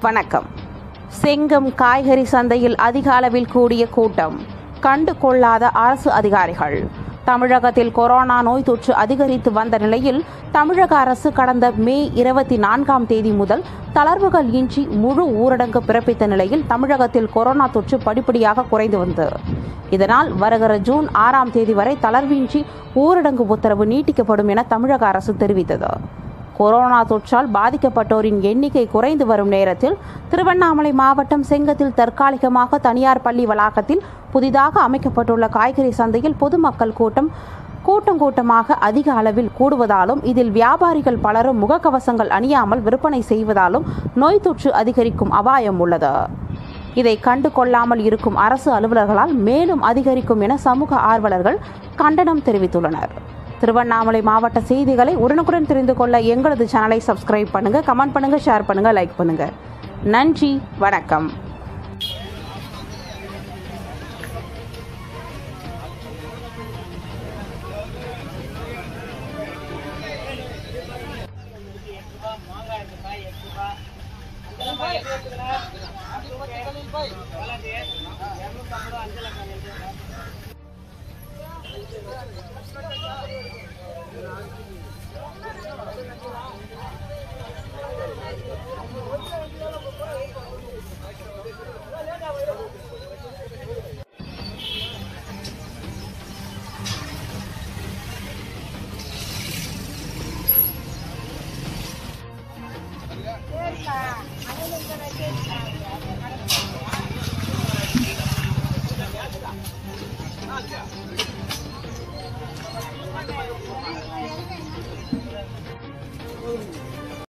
வணக்கம் செங்கம் காய்கறி சந்தையில் அதிக அளவில் கூடிய கூட்டம் கண்டு கொள்ளாத அரசு அதிகாரிகள் தமிழகத்தில் கொரோனா நோய் தொற்று அதிகரித்து வந்த நிலையில் தமிழக அரசு கடந்த மே இருபத்தி நான்காம் தேதி முதல் தளர்வுகள் இன்றி முழு ஊரடங்கு பிறப்பித்த நிலையில் தமிழகத்தில் கொரோனா தொற்று படிப்படியாக குறைந்து வந்தது இதனால் வருகிற ஜூன் ஆறாம் தேதி வரை தளர்வின்றி ஊரடங்கு உத்தரவு நீட்டிக்கப்படும் என தமிழக அரசு தெரிவித்தது கொரோனா தொற்றால் பாதிக்கப்பட்டோரின் எண்ணிக்கை குறைந்து வரும் நேரத்தில் திருவண்ணாமலை மாவட்டம் செங்கத்தில் தற்காலிகமாக தனியார் பள்ளி வளாகத்தில் புதிதாக அமைக்கப்பட்டுள்ள காய்கறி சந்தையில் பொதுமக்கள் கூட்டம் கூட்டம் கூட்டமாக அதிக அளவில் கூடுவதாலும் இதில் வியாபாரிகள் பலரும் முகக்கவசங்கள் அணியாமல் விற்பனை செய்வதாலும் நோய் தொற்று அதிகரிக்கும் அபாயம் உள்ளது இதை கண்டு கொள்ளாமல் இருக்கும் அரசு அலுவலர்களால் மேலும் அதிகரிக்கும் என சமூக ஆர்வலர்கள் கண்டனம் தெரிவித்துள்ளனர் திருவண்ணாமலை மாவட்ட செய்திகளை உடனுக்குடன் தெரிந்து கொள்ள எங்களது சேனலை சப்ஸ்கிரைப் பண்ணுங்க கமெண்ட் பண்ணுங்க ஷேர் பண்ணுங்க லைக் பண்ணுங்க நன்றி வணக்கம் Thank you.